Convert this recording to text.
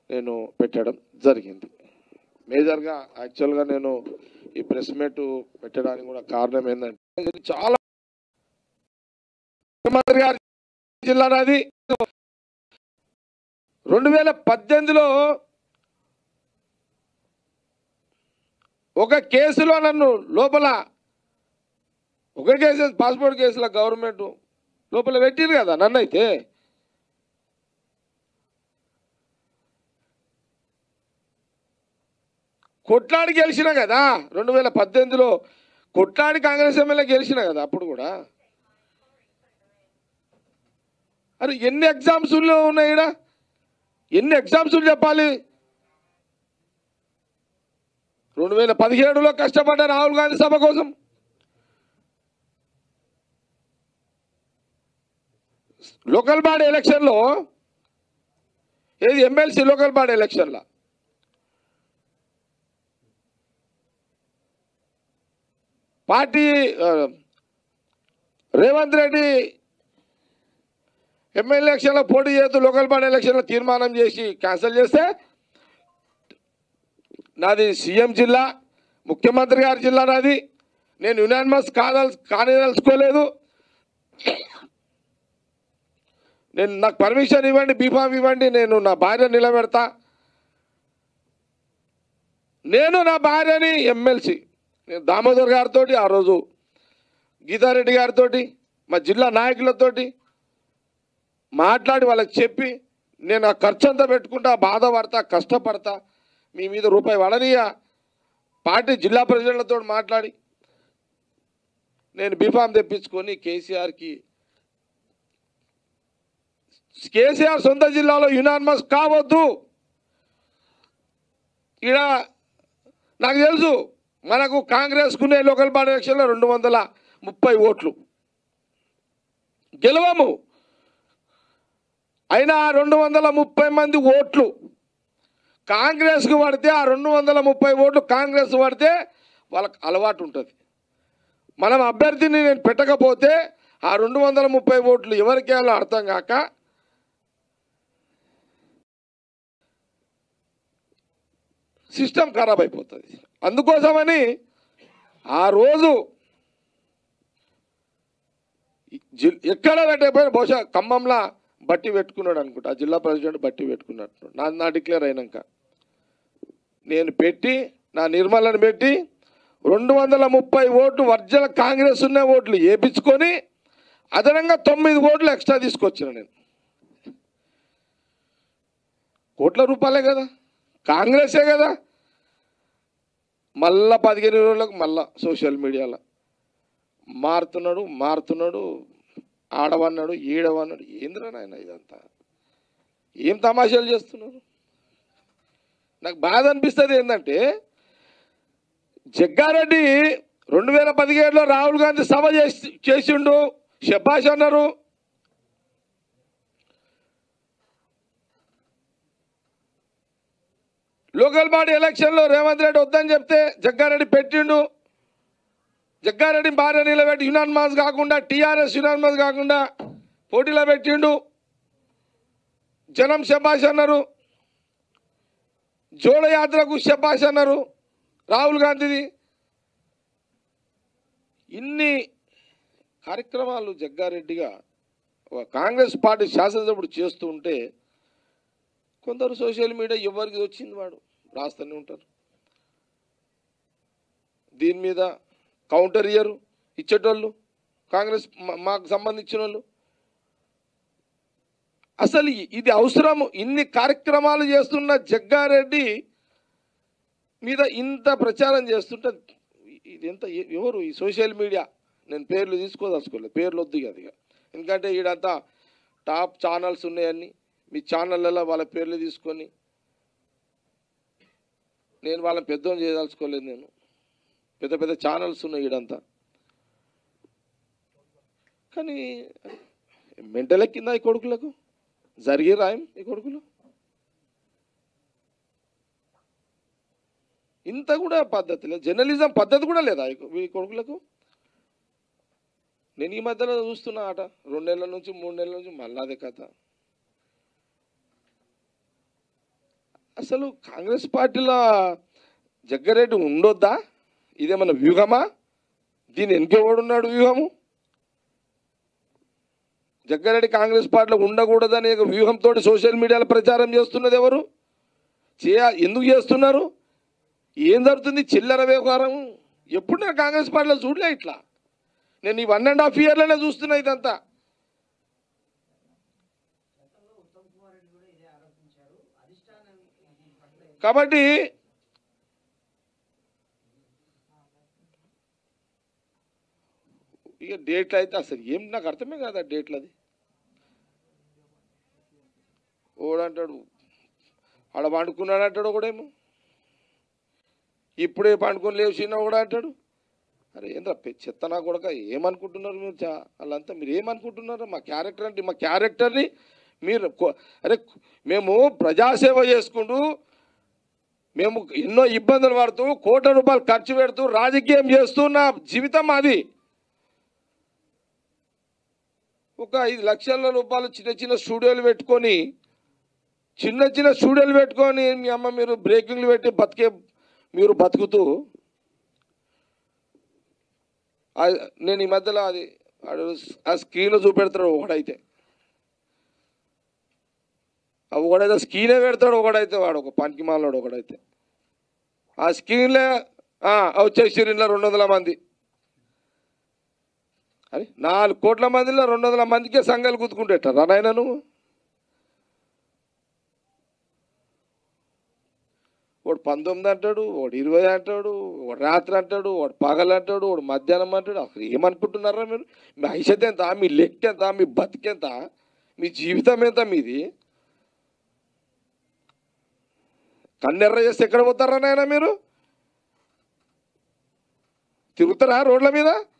నేను పెట్టడం జరిగింది మేజర్గా యాక్చువల్గా నేను ఈ ప్రెస్ మీట్ పెట్టడానికి కూడా కారణం ఏంటంటే ఇది చాలా ముఖ్యమంత్రి గారి జిల్లా నాది రెండు వేల పద్దెనిమిదిలో ఒక కేసులో నన్ను లోపల ఒక కేసు పాస్పోర్ట్ కేసులో గవర్నమెంట్ లోపల పెట్టిరు కదా నన్ను అయితే కొట్లాడి గెలిచిన కదా రెండు వేల పద్దెనిమిదిలో కొట్లాడి కాంగ్రెస్ ఎమ్మెల్యే గెలిచిన కదా అప్పుడు కూడా అరే ఎన్ని ఎగ్జామ్స్ ఉన్నాయి ఈడ ఎన్ని ఎగ్జామ్స్ చెప్పాలి రెండు వేల పదిహేడులో కష్టపడ్డ రాహుల్ గాంధీ సభ కోసం లోకల్ బాడీ ఎలక్షన్లో ఏది ఎమ్మెల్సీ లోకల్ బాడీ ఎలక్షన్లో పార్టీ ఆ, రేవంత్ రెడ్డి ఎమ్మెల్యే ఎలక్షన్లో పోటీ చేస్తూ లోకల్ బాడీ ఎలక్షన్లో తీర్మానం చేసి క్యాన్సిల్ చేస్తే నాది సీఎం జిల్లా ముఖ్యమంత్రి గారి జిల్లా నాది నేను యునానిమస్ కాదల్ కానిదలుచుకోలేదు నేను నాకు పర్మిషన్ ఇవ్వండి బీఫామ్ ఇవ్వండి నేను నా భార్య నిలబెడతా నేను నా భార్యని ఎమ్మెల్సీ నేను దామోదర్ గారితో ఆ రోజు గీతారెడ్డి గారితో మా జిల్లా నాయకులతోటి మాట్లాడి వాళ్ళకి చెప్పి నేను ఆ ఖర్చు అంతా పెట్టుకుంటా బాధపడతా కష్టపడతా మీ మీద రూపాయి పడనియా పార్టీ జిల్లా ప్రెసిడెంట్లతో మాట్లాడి నేను బీఫామ్ తెప్పించుకొని కేసీఆర్కి కేసీఆర్ సొంత జిల్లాలో యునానిమస్ కావద్దు ఈడ నాకు తెలుసు మనకు కాంగ్రెస్కునే లోకల్ బాడీ ఎలక్షన్లో రెండు వందల ముప్పై ఓట్లు గెలవము అయినా ఆ రెండు వందల ముప్పై మంది ఓట్లు కాంగ్రెస్కు పడితే ఆ రెండు వందల ముప్పై ఓట్లు కాంగ్రెస్ పడితే వాళ్ళకి అలవాటు ఉంటుంది మనం అభ్యర్థిని నేను పెట్టకపోతే ఆ రెండు వందల ముప్పై ఓట్లు ఎవరికి వేయాలో అర్థం కాక సిస్టమ్ ఖరాబ్ అయిపోతుంది అందుకోసమని ఆ రోజు జి- ఎక్కడ పెట్టకపోయినా బహుశా ఖమ్మంలో బట్టి పెట్టుకున్నాడు అనుకుంటా ఆ జిల్లా ప్రెసిడెంట్ బట్టి పెట్టుకున్నట్టు నా నా డిక్లేర్ అయినాక నేను పెట్టి నా నిర్మలను పెట్టి రెండు వందల ముప్పై ఓట్లు వర్జల కాంగ్రెస్ ఉన్న ఓట్లు వేపించుకొని అదనంగా తొమ్మిది ఓట్లు ఎక్స్ట్రా తీసుకొచ్చిన నేను కోట్ల రూపాయలే కదా కాంగ్రెసే కదా మళ్ళా పదిహేను రోజులకు మళ్ళా సోషల్ మీడియాలో మారుతున్నాడు మారుతున్నాడు ఆడవన్నాడు ఈడవన్నాడు ఏంద్రా నాయన ఇదంతా ఏం తమాషాలు చేస్తున్నారు నాకు బాధ అనిపిస్తుంది ఏంటంటే జగ్గారెడ్డి రెండు వేల పదిహేడులో రాహుల్ గాంధీ సభ చేసి చేసిండు శబాష్ అన్నారు లోకల్ బాడీ ఎలక్షన్లో రేవంత్ రెడ్డి వద్దని చెప్తే జగ్గారెడ్డి పెట్టిండు జగ్గారెడ్డి భార్య నిలబెట్టి యునానిమస్ కాకుండా టీఆర్ఎస్ యునానిమస్ కాకుండా పోటీలో పెట్టిండు జనం శబాష్ అన్నారు జోడయాత్రకు శబాష్ అన్నారు రాహుల్ గాంధీది ఇన్ని కార్యక్రమాలు జగ్గారెడ్డిగా ఒక కాంగ్రెస్ పార్టీ శాసనసభ్యుడు చేస్తూ ఉంటే కొందరు సోషల్ మీడియా ఎవరికి వచ్చింది వాడు రాస్తూనే ఉంటారు దీని మీద కౌంటర్ ఇయ్యరు ఇచ్చేటోళ్ళు కాంగ్రెస్ మా- మాకు సంబంధించిన వాళ్ళు అసలు ఇ- ఇది అవసరము ఇన్ని కార్యక్రమాలు చేస్తున్న జగ్గారెడ్డి మీద ఇంత ప్రచారం చేస్తుంటే ఇది ఎంత ఎ- ఎవరు ఈ సోషల్ మీడియా నేను పేర్లు తీసుకోదలుచుకోలేదు పేర్లు వద్దు కదా ఇక ఎందుకంటే ఈడంతా టాప్ ఛానల్స్ ఉన్నాయని మీ ఛానళ్ళలో వాళ్ళ పేర్లు తీసుకొని నేను వాళ్ళని పెద్దోని చేయదలుచుకోలేదు నేను పెద్ద పెద్ద ఛానల్స్ ఉన్నాయి ఈడంతా కానీ మెంటల్ ఎక్కిందా ఈ కొడుకులకు జరిగే రాయం ఈ కొడుకులు ఇంత కూడా పద్ధతి లేదు జర్నలిజం పద్ధతి కూడా లేదా ఈ కొ- ఈ కొడుకులకు నేను ఈ మధ్యలో చూస్తున్నా ఆట రెండు నెలల నుంచి మూడు నెలల నుంచి మళ్ళీ అదే కథ అసలు కాంగ్రెస్ పార్టీలో జగ్గారెడ్డి ఉండొద్దా ఇదేమన్నా వ్యూహమా దీని వెనుకెవడున్నాడు వ్యూహము జగ్గారెడ్డి కాంగ్రెస్ పార్టీలో ఉండకూడదనే ఒక వ్యూహంతో సోషల్ మీడియాలో ప్రచారం చేస్తున్నది ఎవరు చేయ ఎందుకు చేస్తున్నారు ఏం జరుగుతుంది చిల్లర వ్యవహారం ఎప్పుడు నేను కాంగ్రెస్ పార్టీలో చూడలే ఇట్లా నేను ఈ వన్ అండ్ హాఫ్ ఇయర్లోనే చూస్తున్నా ఇదంతా కాబట్టి ఇక డేట్లు అయితే అసలు ఏం నాకు అర్థమే కాదు ఆ డేట్లు అది ఓడంటాడు ఆడ పండుకున్నాడు అంటాడు ఒకడేమో ఇప్పుడే పండుకొని లేచినా కూడా అంటాడు అరే ఏంద్రా పె- చెత్త నా కొడక ఏమనుకుంటున్నారు మీరు చా- వాళ్ళంతా మీరు ఏమనుకుంటున్నారు మా క్యారెక్టర్ అంటే మా క్యారెక్టర్ని మీరు కొ- అరే మేము ప్రజాసేవ చేసుకుంటూ మేము ఎన్నో ఇబ్బందులు పడుతూ కోట్ల రూపాయలు ఖర్చు పెడుతూ రాజకీయం చేస్తూ నా జీవితం మాది ఒక ఐదు లక్షల రూపాయలు చిన్న చిన్న స్టూడియోలు పెట్టుకొని చిన్న చిన్న స్టూడియోలు పెట్టుకొని మీ అమ్మ మీరు బ్రేకింగ్లు పెట్టి బతికే మీరు బతుకుతూ ఆ- నేను ఈ మధ్యలో అది వాడు ఆ స్క్రీన్లో చూపెడతాడు ఒకడైతే ఆ ఒకడైతే స్క్రీనే పెడతాడు ఒకడైతే వాడు ఒక పనికి మాలోడు ఒకడైతే ఆ స్క్రీన్లో వచ్చేసి ఇంట్లో రెండు వందల మంది అని నాలుగు కోట్ల మందిలో రెండు వందల మందికే సంఘాలు గుర్తుకుంటేట నాయన నువ్వు వాడు పంతొమ్మిది అంటాడు వాడు ఇరవై అంటాడు వాడు రాత్రి అంటాడు వాడు పగలు అంటాడు వాడు మధ్యాహ్నం అంటాడు అసలు ఏమనుకుంటున్నారా మీరు మీ ఐషత్ ఎంత మీ లెక్క ఎంత మీ బతికెంత మీ జీవితం ఎంత మీది కన్నెర్ర చేస్తే ఎక్కడ పోతారా నాయన మీరు తిరుగుతారా రోడ్ల మీద